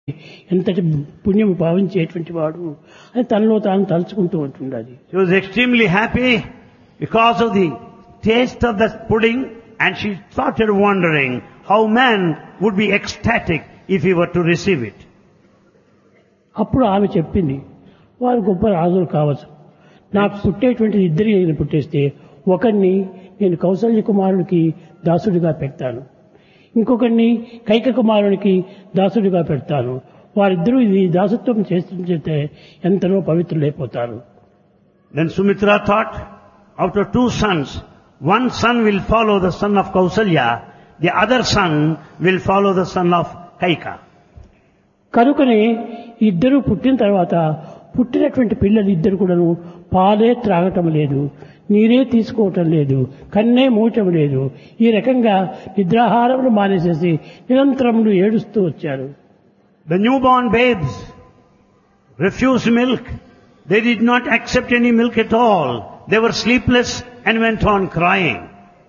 ఎంతటి పుణ్యం భావించేటువంటి వాడు అని తనలో తాను తలుచుకుంటూ ఉంటుండాలి She was extremely happy because of the taste of the pudding and she started wondering how man would be ecstatic if he were to receive it. అప్పుడు ఆమె చెప్పింది వారు గొప్ప రాజులు కావచ్చు నాకు పుట్టేటువంటి ఇద్దరి పుట్టేస్తే ఒకరిని నేను కౌసల్య కుమారుడికి దాసుడిగా పెడతాను ఇంకొకరిని కైక కుమారునికి దాసుడిగా పెడతాను వారిద్దరూ ఇది దాసత్వం చేస్తుంటే ఎంతనో పవిత్రులైపోతారు Then Sumitra thought, out of two sons, one son will follow the son of Kausalya, the other son will follow the son of Kaika. కనుకనే ఇద్దరు పుట్టిన తర్వాత పుట్టినటువంటి పిల్లలు ఇద్దరు కూడాను పాలే త్రాగటం లేదు నీరే తీసుకోవటం లేదు కన్నే మూయటం లేదు ఈ రకంగా నిద్రాహారములు మానేసేసి నిరంతరములు ఏడుస్తూ వచ్చారు The newborn babes refused milk. They did not accept any milk at all. They were sleepless and went on crying.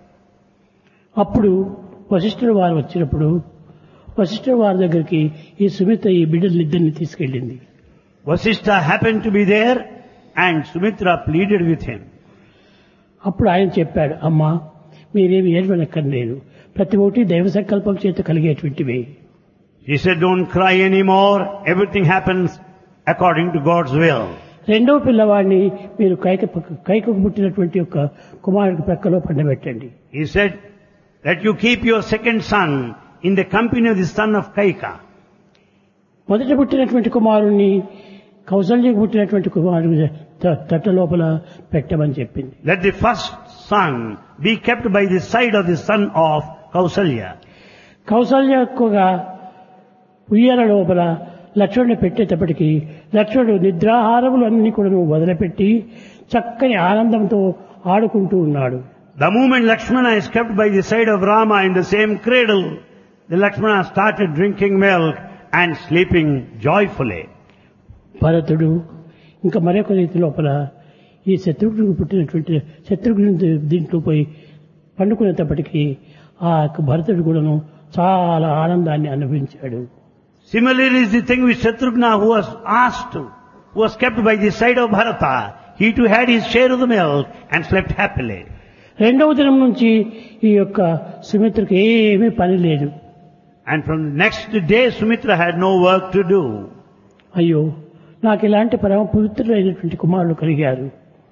అప్పుడు వశిష్ఠుడు వారు వచ్చినప్పుడు వశిష్ఠుడు వారి దగ్గరికి ఈ సుమిత ఈ బిడ్డలిద్దరిని తీసుకెళ్ళింది Vasishtha happened to be there and Sumitra pleaded with him. అప్పుడు ఆయన చెప్పాడు అమ్మా మీరేమి ఏడవనక్కర్లేదు ప్రతి ఒక్కటి దైవ సంకల్పం చేత కలిగేటువంటివి He said, don't cry anymore. Everything happens according to God's will. రెండవ పిల్లవాడిని మీరు కైక పక్క- కైకకు పుట్టినటువంటి యొక్క కుమారుడికి ప్రక్కలో పండబెట్టండి He said that you keep your second son in the company of the son of Kaika. మొదట పుట్టినటువంటి కుమారుణ్ణి కౌశల్యకు పుట్టినటువంటి కుమారుడి త- తట్ట లోపల పెట్టమని చెప్పింది Let the first son be kept by the side of the son of Kausalya. కౌశల్యకుగా ఉయ్యాల లోపల లక్ష్మణుని పెట్టేటప్పటికి లక్ష్మణుడు నిద్రాహారములు అన్ని కూడా వదిలిపెట్టి చక్కని ఆనందంతో ఆడుకుంటూ ఉన్నాడు The moment Lakshmana is kept by the side of Rama in the same cradle, the Lakshmana started drinking milk and sleeping joyfully. భరతుడు ఇంకా మరొక రీతి లోపల ఈ శత్రుఘ్నుడికి పుట్టినటువంటి శత్రుఘ్నుడి దీంట్లో పోయి పండుకునేటప్పటికీ ఆ యొక్క భరతుడు కూడాను చాలా ఆనందాన్ని అనుభవించాడు Similarly is the thing with Shatrughna who was asked to, who was kept by the side of Bharata. He too had his share of the milk and slept happily. రెండవ దినం నుంచి ఈ యొక్క సుమిత్రకు ఏమీ పని లేదు And from the next day Sumitra had no work to do. అయ్యో నాకు ఇలాంటి పరమ పవిత్రులైనటువంటి కుమారులు కలిగారు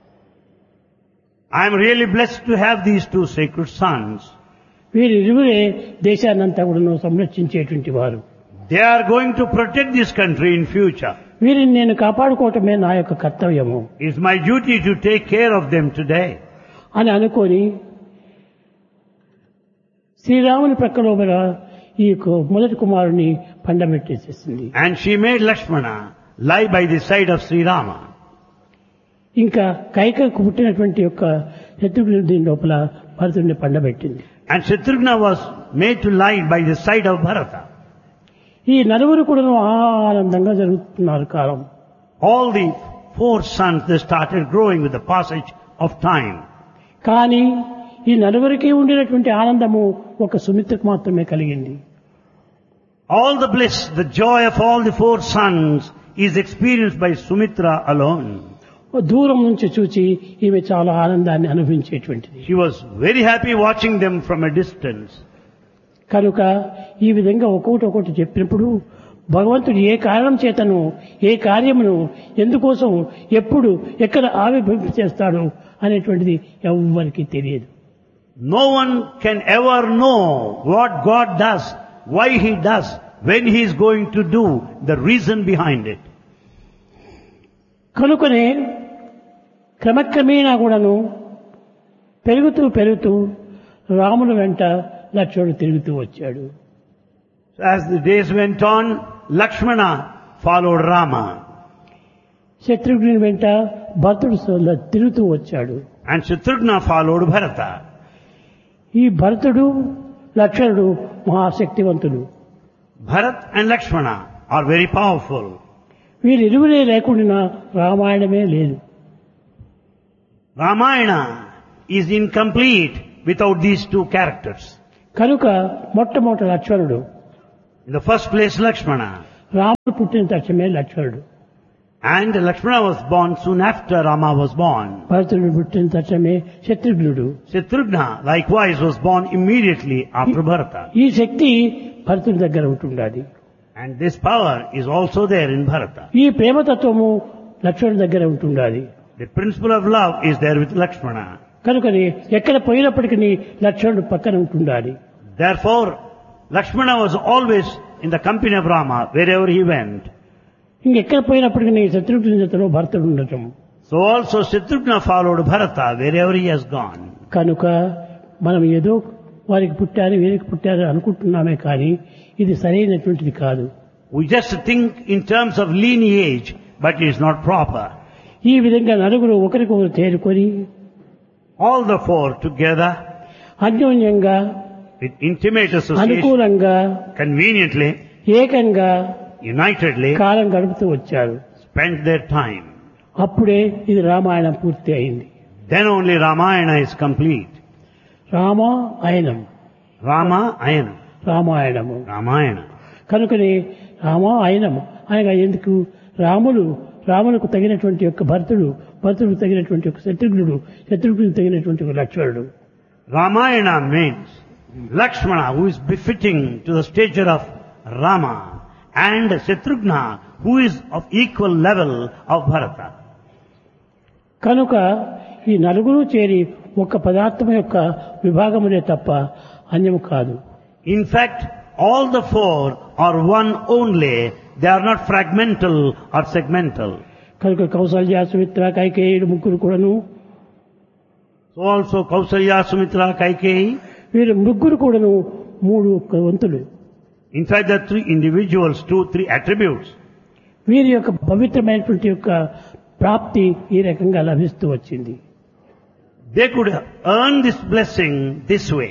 I am really blessed to have these two sacred sons. వీరిరువురే దేశాన్నంతా కూడా సంరక్షించేటువంటి వారు They are going to protect this country in future. వీరిని నేను కాపాడుకోవటమే నా యొక్క కర్తవ్యము It's my duty to take care of them today. అని అనుకొని శ్రీరాముని ప్రక్క లోపల ఈ కు- మొదటి కుమారుని పండబెట్టేసేసింది And she made Lakshmana lie by the side of Sri Rama. ఇంకా కైకకు పుట్టినటువంటి యొక్క శత్రుఘ్నుడి దీని లోపల భరతుడిని పండబెట్టింది And Shatrughna was made to lie by the side of Bharata. ఈ నలుగురు కూడా ఆనందంగా జరుగుతున్నారు కాలం All the four sons, they started growing with the passage of time. కానీ ఈ నలుగురికి ఉండినటువంటి ఆనందము ఒక సుమిత్రకు మాత్రమే కలిగింది All the bliss, the joy of all the four sons is experienced by Sumitra alone. దూరం నుంచి చూచి ఈమె చాలా ఆనందాన్ని అనుభవించేటువంటిది She was very happy watching them from a distance. కనుక ఈ విధంగా ఒక్కొక్కటి ఒక్కొక్కటి చెప్పినప్పుడు భగవంతుడు ఏ కారణం చేతను ఏ కార్యమును ఎందుకోసం ఎప్పుడు ఎక్కడ ఆవిర్భవింప చేస్తాడు అనేటువంటిది ఎవ్వరికీ తెలియదు No one can ever know what God does, why He does, when He is going to do, the reason behind it. కనుకనే క్రమక్రమేణా కూడాను పెరుగుతూ పెరుగుతూ రాముని వెంట లక్ష్మణుడు తిరుగుతూ వచ్చాడు So as the days went on, Lakshmana followed Rama శత్రుఘ్నుని వెంట భరతుడు స- తిరుగుతూ వచ్చాడు and Shatrughna followed Bharata. ఈ భరతుడు లక్ష్మణుడు మహాశక్తివంతుడు Bharat and Lakshmana are very powerful. వీరిరువురే లేకుండా రామాయణమే లేదు Ramayana is incomplete without these two characters. కనుక మొట్టమొదటి లక్ష్మణుడు In the first place, Lakshmana. రాముడు పుట్టిన తక్షణమే లక్ష్మణుడు And Lakshmana was born soon after Rama was born. భరతుడు పుట్టిన తక్షణమే శత్రుఘ్నుడు Shatrughna likewise was born immediately after Bharata. ఈ శక్తి భరతుడి దగ్గర ఉంటుండాలి And this power is also there in Bharata. ఈ ప్రేమతత్వము లక్ష్మణుడి దగ్గర ఉంటుండాలి The principle of love is there with Lakshmana. కనుకని ఎక్కడ పోయినప్పటికీ లక్ష్మణుడు పక్కన ఉంటుండాలి Therefore, Lakshmana was always in the company of Rama wherever he went. ఇంకెక్కడ పోయినప్పటికీ శత్రుఘ్న జతలో భరతుడు ఉండటం So also Shatrughna followed Bharata wherever he has gone. కనుక మనం ఏదో వారికి పుట్టారు వీరికి పుట్టారు అనుకుంటున్నామే కానీ ఇది సరైనటువంటిది కాదు We just think in terms of lineage, but it is not proper. ఈ విధంగా నలుగురు ఒకరికొకరు చేరుకొని All the four together అన్యోన్యంగా with intimate association, అనుకూలంగా conveniently, ఏకంగా unitedly, కాలం గడుపుతూ వచ్చారు spent their time. అప్పుడే ఇది రామాయణం పూర్తి అయింది Then only Ramayana is complete. Rama ఆయనం Rama Ayana. రామాయణము Ramayana. కనుకనే రామ ఆయనము అనగా ఎందుకు రాములు రాములకు తగినటువంటి యొక్క భర్తుడు భర్తుడికి తగినటువంటి ఒక శత్రుఘ్నుడు శత్రుఘ్నుడికి తగినటువంటి ఒక లక్ష్మణుడు Ramayana means Lakshmana, who is befitting to the stature of Rama, and Shatrughna, who is of equal level of Bharata. కనుక ఈ నలుగురు చేరి ఒక పదార్థం యొక్క విభాగమునే తప్ప అన్యము కాదు In fact, all the four are one only. They are not fragmental or segmental. కనుక కౌసల్య సుమిత్ర కైకేయుడు ముగ్గురు కూడాను So also Kausalya, Sumitra, Kaikeyi. వీరు ముగ్గురు కూడాను మూడు ఒక్క వంతులు In fact, there are three individuals, two, three attributes. వీరి యొక్క పవిత్రమైనటువంటి యొక్క ప్రాప్తి ఈ రకంగా లభిస్తూ వచ్చింది They could earn this blessing this way.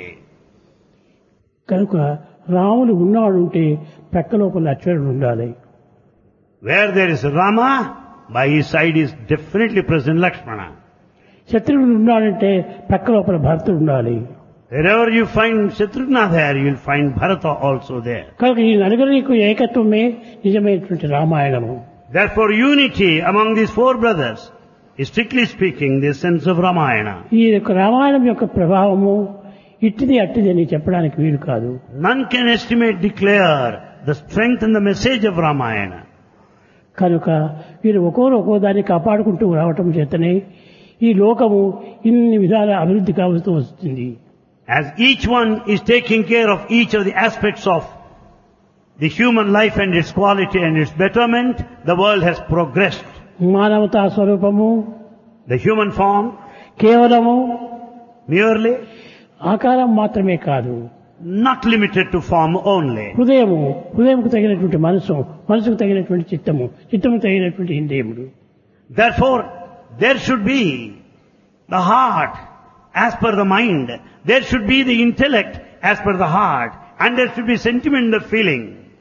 కనుక రాముడు ఉన్నాడు ఉంటే ప్రక్క లోపల లక్ష్మణుడు ఉండాలి Where there is Rama, by his side is definitely present Lakshmana. శత్రువుడు ఉన్నాడంటే ప్రక్క లోపల భరతుడు ఉండాలి Wherever you find Shatrughna there, you will find Bharata also there. కనుక ఈ నలుగురికి ఏకత్వమే నిజమైనటువంటి రామాయణము Therefore, unity among these four brothers is strictly speaking the sense of Ramayana. ఈ యొక్క రామాయణం యొక్క ప్రభావము ఇట్టిది అట్టిది అని చెప్పడానికి వీలు కాదు None can estimate, declare the strength and the message of Ramayana. కనుక వీరు ఒక్కోరు ఒక్కో దాన్ని కాపాడుకుంటూ రావటం చేతనే ఈ లోకము ఇన్ని విధాల అభివృద్ధి కావస్తూ వస్తుంది As each one is taking care of each of the aspects of the human life and its quality and its betterment, the world has progressed. మానవతా స్వరూపము The human form కేవలము merely ఆకారం మాత్రమే కాదు not limited to form only. హృదయము హృదయంకు తగినటువంటి మనసు మనసుకు తగినటువంటి చిత్తము చిత్తము తగినటువంటి ఇంద్రియములు Therefore, there should be the heart as per the mind. There should be the intellect as per the heart. And there should be sentiment of feeling.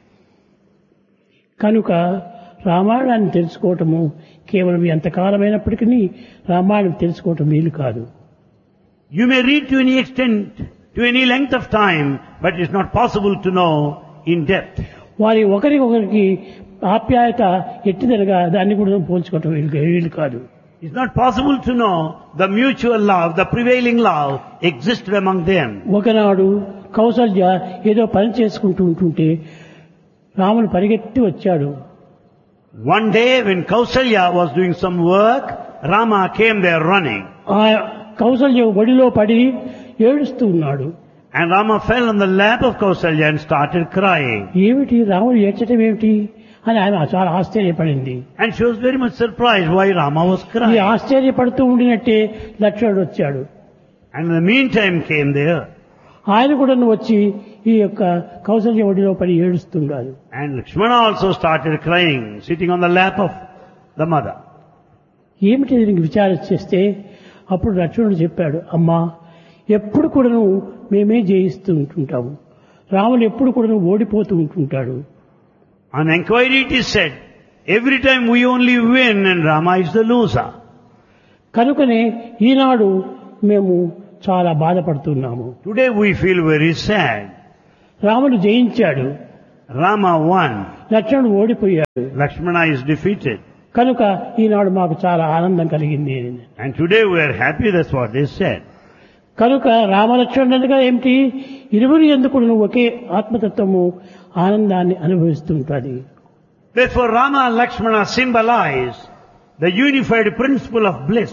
కనుక రామాయణాన్ని తెలుసుకోవటము కేవలం ఎంతకాలమైనప్పటికీ రామాయణం తెలుసుకోవటం వీలు కాదు You may read to any extent, to any length of time, but it's not possible to know in depth. వారి ఒకరికొకరికి ఆప్యాయత ఎట్టిదనగా దాన్ని కూడా పోల్చుకోవటం వీలు వీలు కాదు It's not possible to know the mutual love, the prevailing love existed among them. ఒకనాడు కౌసల్య ఏదో పని చేసుకుంటూ ఉంటుంటే రాముడు పరిగెత్తి వచ్చాడు One day when Kausalya was doing some work, Rama came there running. ఆ కౌసల్య ఒడిలో పడి ఏడుస్తూ ఉన్నాడు And Rama fell on the lap of Kausalya and started crying. ఏమిటి రాముడు ఏడ్చటం ఏమిటి అని ఆమె చాలా ఆశ్చర్యపడింది And she was very much surprised why Rama was ఈ crying. ఆశ్చర్యపడుతూ ఉండినట్టే లక్ష్మణుడు వచ్చాడు And in the meantime came there. ఆయన కూడా వచ్చి ఈ యొక్క కౌసల్య ఒడిలో పడి ఏడుస్తున్నాడు And Lakshmana also started crying, sitting on the lap of the mother. ఏమిటి దీనికి విచారణ చేస్తే అప్పుడు లక్ష్మణుడు చెప్పాడు అమ్మా ఎప్పుడు కూడాను మేమే జయిస్తూ ఉంటుంటాము రాముడు ఎప్పుడు కూడాను ఓడిపోతూ ఉంటుంటాడు On inquiry it is said, every time we only win and Rama is the loser. కనుకనే ఈనాడు మేము చాలా బాధపడుతున్నాము Today we feel very sad. రాముడు జయించాడు Rama won. లక్ష్మణుడు ఓడిపోయాడు Lakshmana is defeated. కనుక ఈనాడు మాకు చాలా ఆనందం కలిగింది And today we are happy, that's what they said. కనుక రామలక్ష్మణుడు అనగా ఏమిటి ఇరువురు ఎందుకు ఒకే ఆత్మతత్వము ఆనందాన్ని అనుభవిస్తుంటుంది Therefore Rama and Lakshmana symbolize the unified principle of bliss.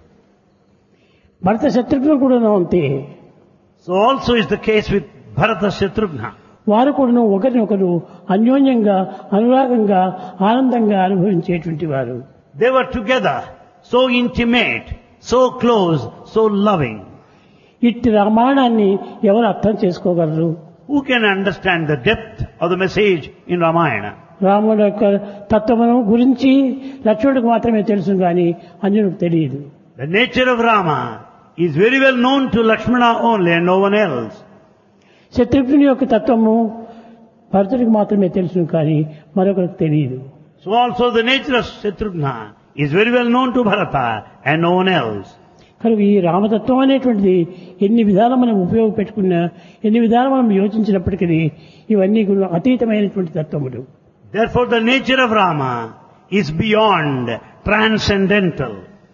భరత శత్రుఘ్నులు కూడా అంతే So also is the case with Bharata Shatrughna. వారు కూడా ఒకరినొకరు అన్యోన్యంగా అనురాగంగా ఆనందంగా అనుభవించేటువంటి వారు They were together, so intimate, so close, so loving. ఇట్టి రామాయణాన్ని ఎవరు అర్థం చేసుకోగలరు Who can understand the depth of the message in Ramayana? రాముడు యొక్క తత్వము గురించి లక్ష్మణుడికి మాత్రమే తెలుసు కానీ అంజనుడికి తెలియదు The nature of Rama is very well known to Lakshmana only and no one else. శత్రుఘ్నుని యొక్క తత్వము భరతుడికి మాత్రమే తెలుసు కానీ మరొకరికి తెలియదు So also the nature of Shatrughna is very well known to Bharata and no one else. కనుక ఈ రామతత్వం అనేటువంటిది ఎన్ని విధాలు మనం ఉపయోగపెట్టుకున్నా ఎన్ని విధాలు మనం యోచించినప్పటికీ ఇవన్నీ కూడా అతీతమైనటువంటి తత్వములు Therefore the nature of Rama is beyond, transcendental.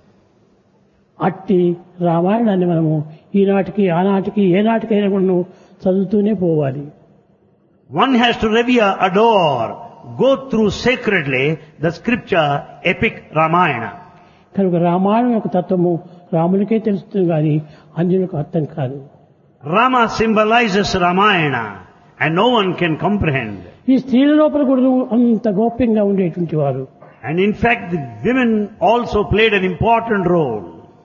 అట్టి రామాయణాన్ని మనము ఈనాటికి ఆనాటికి ఏనాటికైనా కూడా చదువుతూనే పోవాలి One has to revere, adore, go through sacredly the scripture epic Ramayana. కనుక రామాయణం యొక్క తత్వము రామునికే తెలుస్తుంది కానీ అంజనులకు అర్థం కాదు Rama symbolizes Ramayana and no one can comprehend. ఈ స్త్రీల లోపల కూడా అంత గోప్యంగా ఉండేటువంటి వారు And in fact the women also played an important role.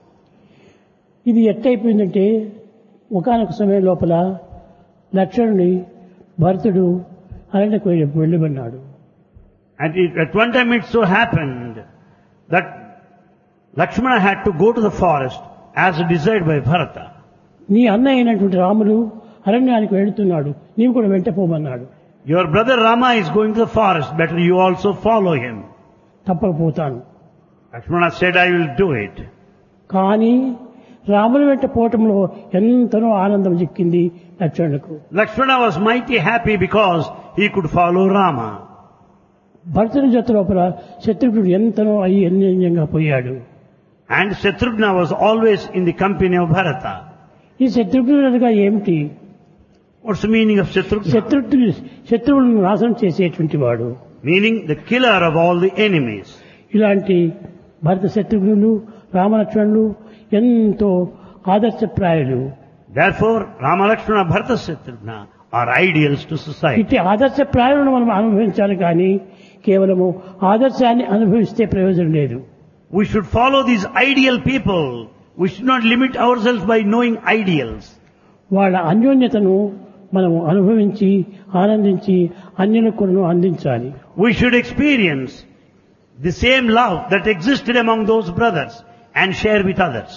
ఇది ఎట్టయిపోయిందంటే ఒకనొక సమయం లోపల లక్ష్మణుని భరతుడు అరణ్యకు వెళ్ళి వెళ్ళమన్నాడు And it, at one time it so happened that Lakshmana had to go to the forest as desired by Bharata. నీ అన్న అయినటువంటి రాముడు అరణ్యానికి వెళుతున్నాడు నీవు కూడా వెంట పోమన్నాడు Your brother Rama is going to the forest, better you also follow him. తప్పకపోతాను Lakshmana said, I will do it. కానీ రాముని వెంట పోవటంలో ఎంతనో ఆనందం చిక్కింది లక్ష్మణులకు Lakshmana was mighty happy because he could follow Rama. భరతుని జత లోపల శత్రుఘ్నుడు ఎంతనో అయ్యి అన్యోన్యంగా పోయాడు And Shatrughna was always in the company of Bharata. ఈ శత్రుఘ్నుడు అనగా ఏమిటి What's the meaning of Shatrughna? శత్రుఘ్నుడు శత్రువులను నాశనం చేసేటువంటి వాడు Meaning the killer of all the enemies. ఇలాంటి భరత శత్రుఘ్నులు రామలక్ష్మణులు ఎంతో ఆదర్శప్రాయులు Therefore, Rama Lakshmana Bharata Shatrughna are ideals to society. ఇట్టి ఆదర్శప్రాయులను మనం అనుభవించాలి కానీ కేవలము ఆదర్శాన్ని అనుభవిస్తే ప్రయోజనం లేదు We should follow these ideal people. We should not limit ourselves by knowing ideals. వాళ్ళ అన్యోన్యతను మనము అనుభవించి ఆనందించి అన్యులకు కూడా అందించాలి We should experience the same love that existed among those brothers and share with others.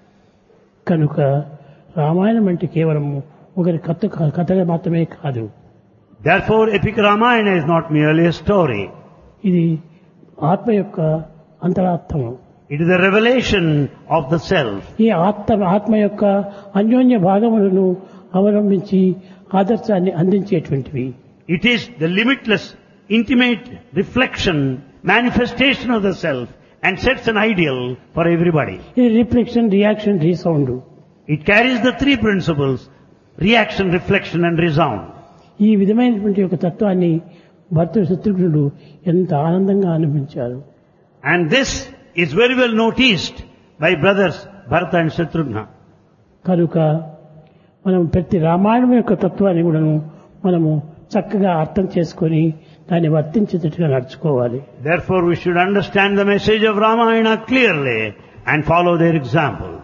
కనుక రామాయణం అంటే కేవలము ఒకరి కథ కథగా మాత్రమే కాదు Therefore, epic Ramayana is not merely a story. ఇది ఆత్మ యొక్క అంతరార్థము It is a revelation of the self. ఈ ఆత్మ ఆత్మ యొక్క అన్యోన్య భాగములను అవలంబించి ఆదర్శాన్ని అందించేటువంటివి It is the limitless, intimate reflection, manifestation of the self and sets an ideal for everybody. ఇది reflection reaction resound It carries the three principles, reaction, reflection and resound. ఈ విధమైనటువంటి యొక్క తత్వాన్ని భర్త శత్రుఘ్నుడు ఎంత ఆనందంగా అనుభవించారు And this is very well noticed by brothers Bharata and Shatrughna. కనుక మనం ప్రతి రామాయణం యొక్క తత్వాన్ని కూడాను మనము చక్కగా అర్థం చేసుకొని దాన్ని వర్తించేటట్టుగా నడుచుకోవాలి Therefore we should understand the message of Ramayana clearly and follow their examples,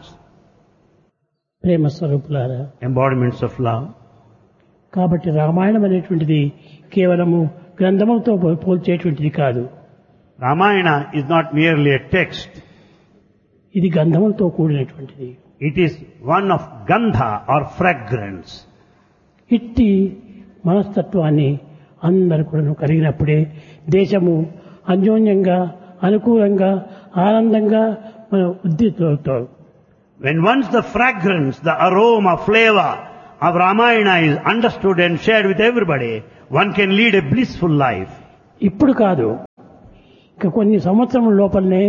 ప్రేమ స్వరూపులారా embodiments of love. కాబట్టి రామాయణం అనేటువంటిది కేవలము గ్రంథములతో పో- పోల్చేటువంటిది కాదు Ramayana is not merely a text. ఇది గంధములతో కూడినటువంటిది It is one of gandha or fragrance. ఇట్టి మనస్తత్వాన్ని అందరు కూడా కలిగినప్పుడే దేశము అన్యోన్యంగా అనుకూలంగా ఆనందంగా మన ఉద్దితో When once the fragrance, the aroma, flavor of Ramayana is understood and shared with everybody, one can lead a blissful life. ఇప్పుడు కాదు ఇక కొన్ని సంవత్సరం లోపలనే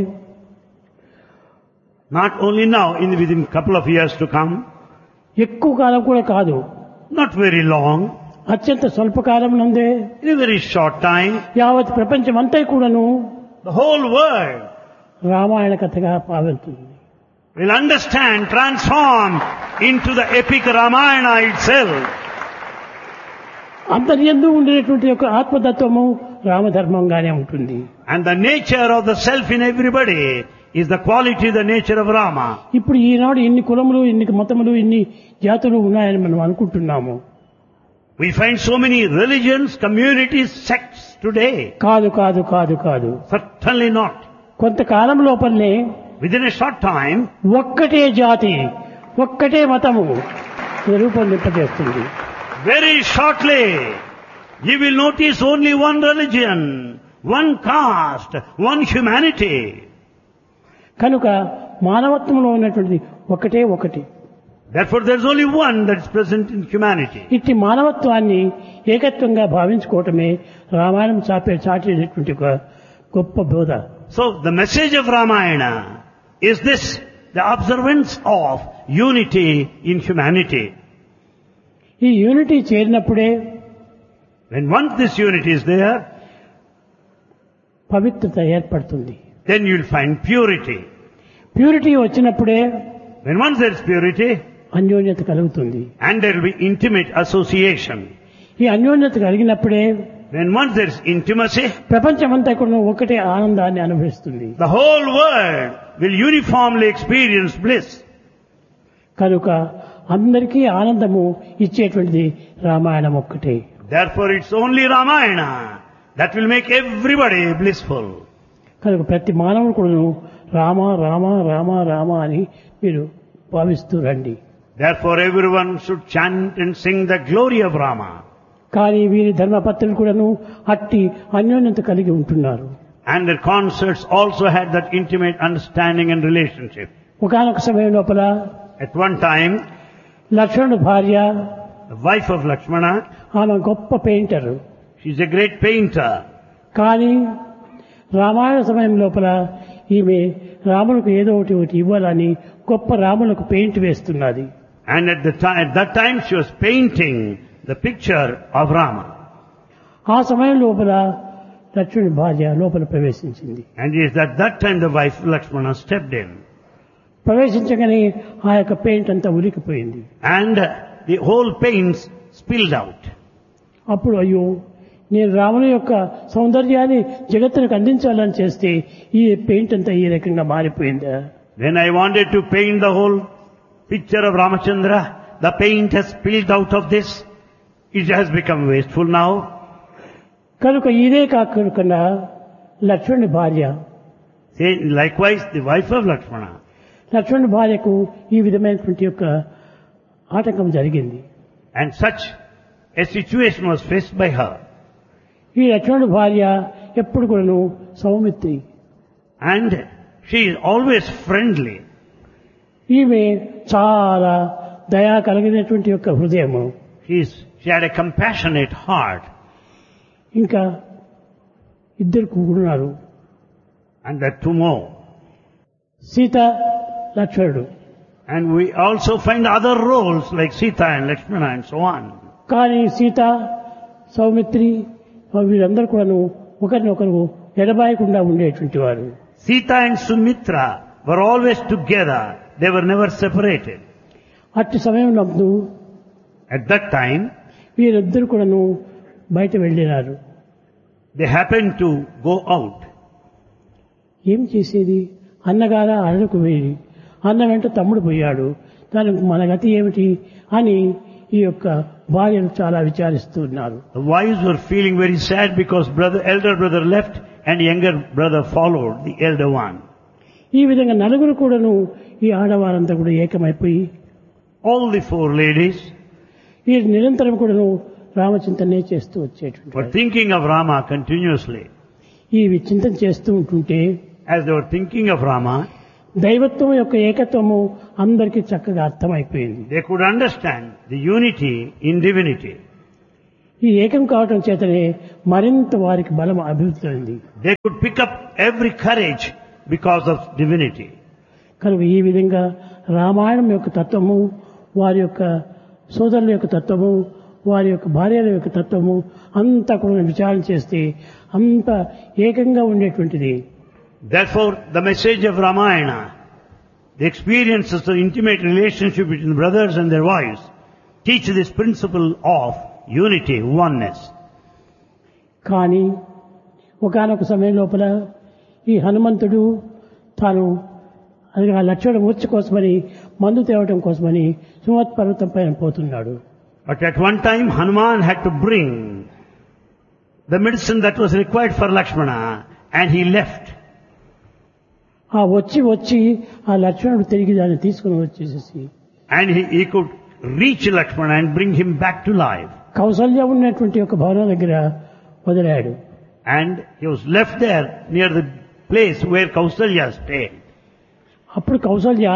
Not only now, in within couple of years to come, ఎక్కువ కాలం కూడా కాదు not very long, అత్యంత స్వల్పకాలం నందే in a very short time, యావత్ ప్రపంచం అంతా కూడాను the whole world రామాయణ కథగా పావెళ్తుంది will understand, transform into the epic Ramayana itself. అంతర్యందు ఉండేటువంటి యొక్క ఆత్మతత్వము రామధర్మంగానే ఉంటుంది And the nature of the self in everybody is the quality, the nature of Rama. ఇప్పుడు ఈనాడు ఇన్ని కులములు ఇన్ని మతములు ఇన్ని జాతులు ఉన్నాయని మనం అనుకుంటున్నాము We find so many religions, communities, sects today. కాదు కాదు కాదు కాదు Certainly not. కొంతకాలం లోపలనే Within a short time, ఒక్కటే జాతి ఒక్కటే మతము రూపొందింపజేస్తుంది very shortly, you will notice only one religion, one caste, one humanity. కనుక మానవత్వంలో ఉన్నటువంటిది ఒకటే ఒకటి Therefore, there is only one that is present in humanity. ఇట్టి మానవత్వాన్ని ఏకత్వంగా భావించుకోవటమే రామాయణం చాపే చాటేటటువంటి ఒక గొప్ప బోధ So, the message of Ramayana is this, the observance of unity in humanity. ఈ యూనిటీ చేరినప్పుడే When once this unity is there, పవిత్రత ఏర్పడుతుంది then you will find purity. Purity వచ్చినప్పుడే When once there is purity, అన్యోన్యత కలుగుతుంది and there will be intimate association. ఈ అన్యోన్యత కలిగినప్పుడే When once there is intimacy, ప్రపంచమంతా కూడా ఒకటే ఆనందాన్ని అనుభవిస్తుంది the whole world will uniformly experience bliss. కనుక అందరికీ ఆనందము ఇచ్చేటువంటిది రామాయణం ఒక్కటే Therefore, it's only Ramayana that will make everybody blissful. కనుక ప్రతి మానవుడు కూడాను రామ రామ రామ రామ అని మీరు భావిస్తూ రండి Therefore, everyone should chant and sing the glory of Rama. కానీ వీరి ధర్మపత్రులు కూడాను అట్టి అన్యోన్యత కలిగి ఉంటున్నారు And their concerts also had that intimate understanding and relationship. ఒకనొక సమయం లోపల At one time, లక్ష్మణుడు భార్య the wife of Lakshmana, ఆమె గొప్ప painter she's a great painter. కానీ రామాయణ సమయం లోపల ఈమె రాములకు ఏదో ఒకటి ఒకటి ఇవ్వాలని గొప్ప రాములకు పెయింట్ వేస్తున్నది And at, the ti- at that time, she was painting the picture of Rama. ఆ సమయం లోపల లక్ష్మణుడి భార్య లోపల ప్రవేశించింది And it is at that time the wife Lakshmana stepped in. ప్రవేశించగానే ఆ యొక్క పెయింట్ అంతా ఉలికిపోయింది And the whole paints spilled out. అప్పుడు అయ్యో నేను రాముని యొక్క సౌందర్యాన్ని జగత్తునికి అందించాలని చేస్తే ఈ పెయింట్ అంతా ఈ రకంగా మారిపోయిందా When I wanted to paint the whole picture of Ramachandra, the paint has spilled out of this. It has become wasteful now. కనుక ఇదే కాకుండా లక్ష్మణుడి భార్య Say, likewise, the wife of Lakshmana. లక్ష్మణుడి భార్యకు ఈ విధమైనటువంటి యొక్క ఆటంకం జరిగింది And such a situation was faced by her. ఈ లక్ష్మణుడి భార్య ఎప్పుడు కూడాను Saumitri And she is always friendly. ఈమె చాలా దయా కలిగినటువంటి యొక్క హృదయము She, is, she had a compassionate heart. ఇంకా ఇద్దరు కూడున్నారు And there are two more. Sita లక్ష్మణుడు And we also find other roles like Sita and Lakshmana and so on. కానీ సీత సౌమిత్రి వీరందరూ కూడాను ఒకరినొకరు ఎడబాయకుండా ఉండేటువంటి వారు Sita and Sumitra were always together. They were never separated. అట్టి సమయంలో At that time, వీరిద్దరు కూడాను బయట వెళ్ళినారు they happened to go out. ఏం చేసేది అన్నగారా అడలకు వేడి అన్న వెంట తమ్ముడు పోయాడు దానికి మన గతి ఏమిటి అని ఈ యొక్క భార్యను చాలా విచారిస్తూ ఉన్నారు The wives were feeling very sad because brother, elder brother left and younger brother followed, the elder one. ఈ విధంగా నలుగురు కూడాను ఈ ఆడవారంతా కూడా ఏకమైపోయి All the four ladies వీరు నిరంతరం కూడాను రామచింతనే చేస్తూ వచ్చేటువంటి were వారు. thinking of Rama continuously. ఈ చింతన చేస్తూ ఉంటుంటే As they were thinking of Rama, దైవత్వం యొక్క ఏకత్వము అందరికీ చక్కగా అర్థమైపోయింది They could understand the unity in divinity. ఈ ఏకం కావటం చేతనే మరింత వారికి బలం అభివృద్ధి అయింది They could pick up every courage because of divinity. కనుక ఈ విధంగా రామాయణం యొక్క తత్వము వారి యొక్క సోదరుల యొక్క తత్వము వారి యొక్క భార్యల యొక్క తత్వము అంతా కూడా విచారణ చేస్తే అంత ఏకంగా ఉండేటువంటిది Therefore, the message of Ramayana, the experiences of intimate relationship between brothers and their wives, teach this principle of unity, oneness. కానీ ఒకనొక సమయం లోపల ఈ హనుమంతుడు తాను అది ఆ లక్ష్మణ మూర్చి కోసమని మందు తేవటం కోసమని సుమత్ పర్వతం పైన పోతున్నాడు But at one time, Hanuman had to bring the medicine that was required for Lakshmana, and he left. ఆ వచ్చి వచ్చి ఆ లక్ష్మణుడు తిరిగి దాన్ని తీసుకుని వచ్చేసేసి And he, he could reach Lakshmana and bring him back to life. Kaushalya ఉన్నటువంటి ఒక భవనం దగ్గర వదిలాడు And he was left there near the place where Kausalya stayed. అప్పుడు కౌసల్య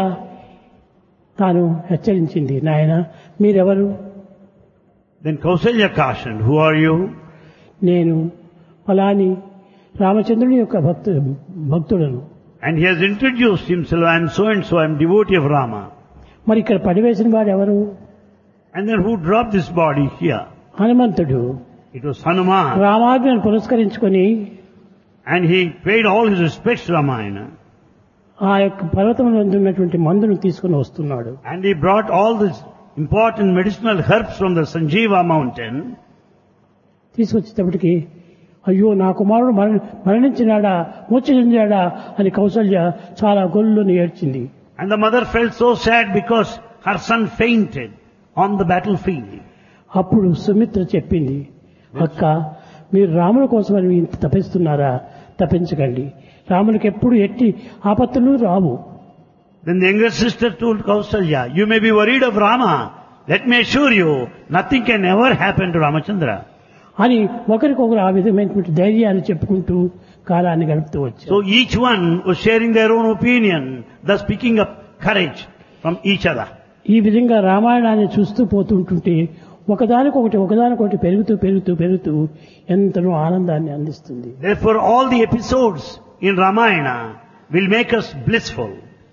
తాను హెచ్చరించింది నాయన మీరెవరు Then Kausalya cautioned, who are you? నేను ఫలాని రామచంద్రుని యొక్క భక్తు భక్తుడను And he has introduced himself, I am so and so, I am devotee of Rama. మరి ఇక్కడ పడివేసిన వాడు ఎవరు And then who dropped this body here? హనుమంతుడు It was Hanuman. రామాజ్ఞను పురస్కరించుకొని And he paid all his respects to Ramayana. ఆ యొక్క పర్వతంలో ఉన్నటువంటి మందును తీసుకుని వస్తున్నాడు And he brought all these important medicinal herbs from the Sanjeeva mountain. తీసుకొచ్చేటప్పటికి అయ్యో నా కుమారుడు మరణ మరణించినాడా మూర్ఛ చెందాడా అని కౌసల్య చాలా గొల్లుని ఏడ్చింది And the mother felt so sad because her son fainted on the battlefield. అప్పుడు సుమిత్ర చెప్పింది అక్క మీరు రాముల కోసమని ఇంత తప్పిస్తున్నారా తప్పించకండి రామునికి ఎప్పుడు ఎట్టి ఆపత్తులు రావు Then the younger sister told Kausalya, you may be worried of Rama. Let me assure you, nothing can ever happen to Ramachandra. అని ఒకరికొకరు ఆ విధమైనటువంటి ధైర్యాన్ని చెప్పుకుంటూ కాలాన్ని గడుపుతూ వచ్చారు So each one was sharing their own opinion, thus picking up courage from each other. ఈ విధంగా రామాయణాన్ని చూస్తూ పోతుంటుంటే ఒకదానికొకటి ఒకదానికొకటి పెరుగుతూ పెరుగుతూ పెరుగుతూ ఎంతనో ఆనందాన్ని అందిస్తుంది Therefore all the episodes in Ramayana will make us blissful,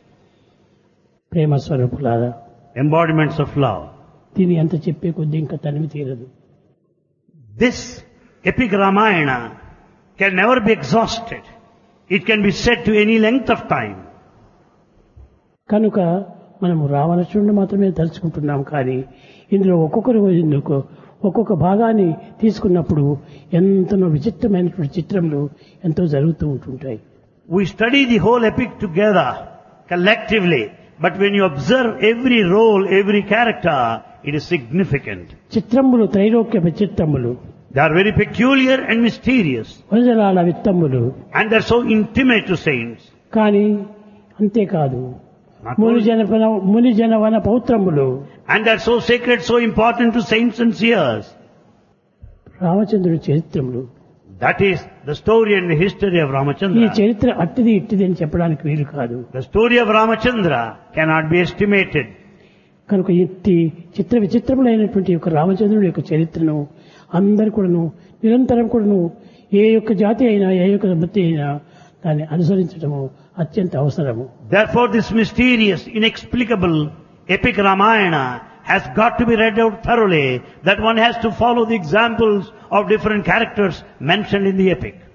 ప్రేమ స్వరూపులారా embodiments of love. దీని ఎంత చెప్పే కొద్దీ ఇంకా తనివి తీరదు This epic Ramayana can never be exhausted. It can be said to any length of time. కనుక మనము రామలక్ష్మణుడు మాత్రమే తలుచుకుంటున్నాం కానీ ఇందులో ఒక్కొక్కరు ఎందుకు ఒక్కొక్క భాగాన్ని తీసుకున్నప్పుడు ఎంతనో విచిత్రమైనటువంటి చిత్రములు ఎంతో జరుగుతూ ఉంటుంటాయి We study the whole epic together, collectively, but when you observe every role, every character, it is significant. చిత్రములు త్రైలోక్య విచిత్రములు They are very peculiar and mysterious, వనజలాల విత్తములు and they are so intimate to saints. కానీ అంతేకాదు Not ముని only- జన ముని జనవన పౌత్రములు and they are so sacred, so important to saints and seers. రామచంద్రుడి చరిత్రములు That is the story and the history of ఈ Ramachandra. చరిత్ర అట్టిది ఇట్టిది అని చెప్పడానికి వీలు కాదు The story of Ramachandra cannot be estimated. కనుక ఇట్టి చిత్ర విచిత్రములైనటువంటి యొక్క రామచంద్రుడి యొక్క చరిత్రను అందరు కూడాను నిరంతరం కూడాను ఏ యొక్క జాతి అయినా ఏ యొక్క బతి అయినా దాన్ని అనుసరించడము అత్యంత అవసరము Therefore this mysterious, inexplicable epic Ramayana has got to be read out thoroughly, that one has to follow the examples of different characters mentioned in the epic.